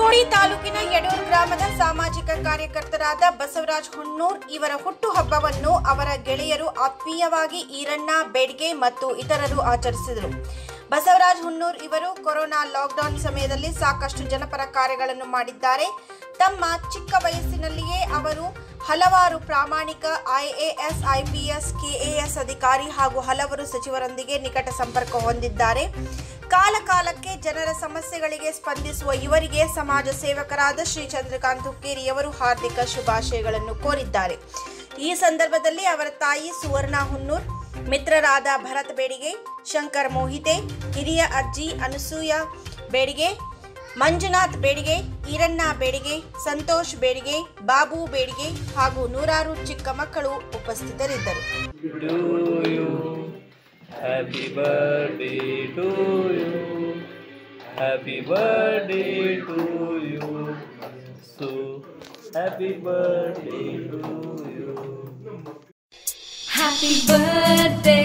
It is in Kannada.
ಚಿಕ್ಕೋಡಿ ತಾಲೂಕಿನ ಯಡೂರು ಗ್ರಾಮದ ಸಾಮಾಜಿಕ ಕಾರ್ಯಕರ್ತರಾದ ಬಸವರಾಜ್ ಹುಣ್ಣೂರ್ ಇವರ ಹುಟ್ಟುಹಬ್ಬವನ್ನು ಅವರ ಗೆಳೆಯರು ಆತ್ಮೀಯವಾಗಿ ಈರಣ್ಣ ಬೇಡ್ಗೆ ಮತ್ತು ಇತರರು ಆಚರಿಸಿದರು ಬಸವರಾಜ್ ಹುಣ್ಣೂರ್ ಇವರು ಕೊರೋನಾ ಲಾಕ್ಡೌನ್ ಸಮಯದಲ್ಲಿ ಸಾಕಷ್ಟು ಜನಪರ ಕಾರ್ಯಗಳನ್ನು ಮಾಡಿದ್ದಾರೆ ತಮ್ಮ ಚಿಕ್ಕ ವಯಸ್ಸಿನಲ್ಲಿಯೇ ಅವರು ಹಲವಾರು ಪ್ರಾಮಾಣಿಕ ಐಎಎಸ್ ಐಪಿಎಸ್ ಕೆಎಎಸ್ ಅಧಿಕಾರಿ ಹಾಗೂ ಹಲವರು ಸಚಿವರೊಂದಿಗೆ ನಿಕಟ ಸಂಪರ್ಕ ಹೊಂದಿದ್ದಾರೆ ಕಾಲ ಕಾಲಕ್ಕೆ ಜನರ ಸಮಸ್ಯೆಗಳಿಗೆ ಸ್ಪಂದಿಸುವ ಇವರಿಗೆ ಸಮಾಜ ಸೇವಕರಾದ ಶ್ರೀ ಚಂದ್ರಕಾಂತ್ ಹುಕ್ಕೇರಿಯವರು ಹಾರ್ದಿಕ ಶುಭಾಶಯಗಳನ್ನು ಕೋರಿದ್ದಾರೆ ಈ ಸಂದರ್ಭದಲ್ಲಿ ಅವರ ತಾಯಿ ಸುವರ್ಣ ಹುನ್ನೂರ್ ಮಿತ್ರರಾದ ಭರತ್ ಬೇಡಿಗೆ ಶಂಕರ್ ಮೋಹಿತೆ ಹಿರಿಯ ಅಜ್ಜಿ ಅನಸೂಯ ಬೇಡಿಗೆ ಮಂಜುನಾಥ್ ಬೇಡಿಗೆ ಈರಣ್ಣ ಬೇಡಿಗೆ ಸಂತೋಷ್ ಬೇಡಿಗೆ ಬಾಬು ಬೇಡಿಗೆ ಹಾಗೂ ನೂರಾರು ಚಿಕ್ಕ ಮಕ್ಕಳು ಉಪಸ್ಥಿತರಿದ್ದರು to you. Happy birthday to you. Happy birthday to you. So happy birthday to you. Happy birthday